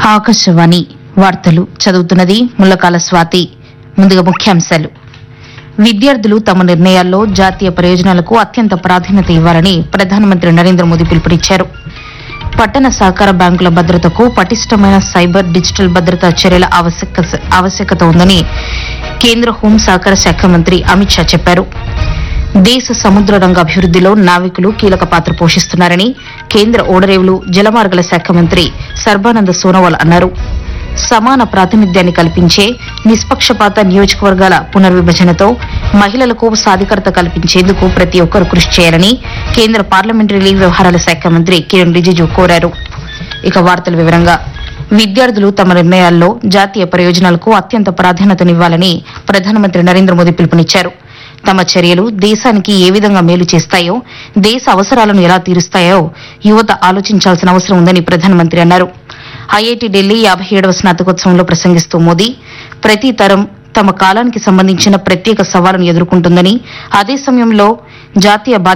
ఆకాశవాణి వార్తలు చదువుతున్నది ముల్లకాల స్వాతి ముందుగా ముఖ్యాంశాలు విద్యార్థులు తమ నిర్ణయాల్లో జాతీయ ప్రయోజనాలకు అత్యంత ప్రాధాన్యత ఇవ్వాలని ప్రధానమంత్రి నరేంద్ర మోదీ పిలుపునిచ్చారు పట్టణ సహకార బ్యాంకుల భద్రతకు పటిష్టమైన సైబర్ డిజిటల్ భద్రతా చర్యల ఆవశ్యక ఆవశ్యకత ఉందని కేంద్ర హోం సహకార శాఖ మంత్రి అమిత్ షా చెప్పారు దేశ సముద్ర రంగ అభివృద్దిలో నావికులు కీలక పాత్ర పోషిస్తున్నారని కేంద్ర ఓడరేవులు జలమార్గల శాఖ మంత్రి సర్బానంద సోనోవాల్ అన్నారు సమాన ప్రాతినిధ్యాన్ని కల్పించే నిష్పక్షపాత నియోజకవర్గాల పునర్విభజనతో మహిళలకు సాధికారత కల్పించేందుకు ప్రతి ఒక్కరూ కృషి చేయాలని కేంద్ర పార్లమెంటరీ వ్యవహారాల శాఖ మంత్రి కిరణ్ రిజిజు కోరారు ఇక వార్తల వివరంగా విద్యార్థులు తమ నిర్ణయాల్లో జాతీయ ప్రయోజనాలకు అత్యంత ప్రాధాన్యతనివ్వాలని ప్రధానమంత్రి నరేంద్ర మోదీ పిలుపునిచ్చారు తమ చర్యలు దేశానికి ఏ విధంగా మేలు చేస్తాయో దేశ అవసరాలను ఎలా తీరుస్తాయో యువత ఆలోచించాల్సిన అవసరం ఉందని ప్రధానమంత్రి అన్నారు ఐఐటి ఢిల్లీ యాభై ఏడవ స్నాతకోత్సవంలో ప్రసంగిస్తూ మోదీ ప్రతి తరం తమ కాలానికి సంబంధించిన ప్రత్యేక సవాలును ఎదుర్కొంటుందని అదే సమయంలో జాతీయ